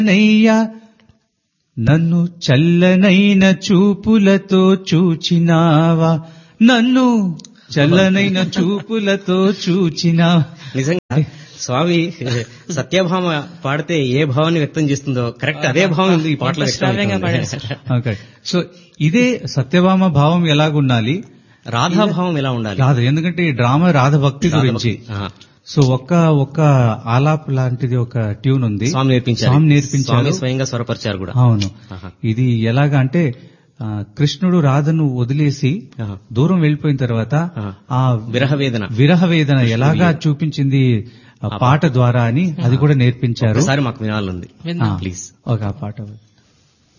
నయ్యా నన్ను చల్లనైన చూపులతో చూచినావా నన్ను చల్లనైన చూపులతో చూచినా నిజంగా స్వామి సత్యభామ పాడితే ఏ భావాన్ని వ్యక్తం చేస్తుందో కరెక్ట్ అదే భావం ఈ పాటలో వ్యక్తం శ్రావ్యంగా అవుతుంది. పాడారు ఓకే సో ఇదే సత్యభామ భావం ఎలాగుండాలి రాధాభావం ఎలా ఉండాలి రాధ ఎందుకంటే ఈ డ్రామా రాధ భక్తి గురించి ఆహా. సో ఒక్క ఒక్క ఆలాప్ లాంటిది ఒక ట్యూన్ ఉంది స్వామి నేర్పించారు స్వామి నేర్పించారు స్వామి స్వయంగా స్వరపరిచారు కూడా అవును ఆహా. ఇది ఎలాగా అంటే ఆ, కృష్ణుడు రాధను వదిలేసి ఆహా. దూరం వెళ్ళిపోయిన తర్వాత ఆహా. ఆ విరహ వేదన విరహ వేదన ఎలాగా చూపించింది ఆ పాట ద్వారా అని అది కూడా నేర్పించారు ఒకసారి మాకు వినాలంది విందాం. ఆ, ప్లీజ్ ఒక ఆ పాట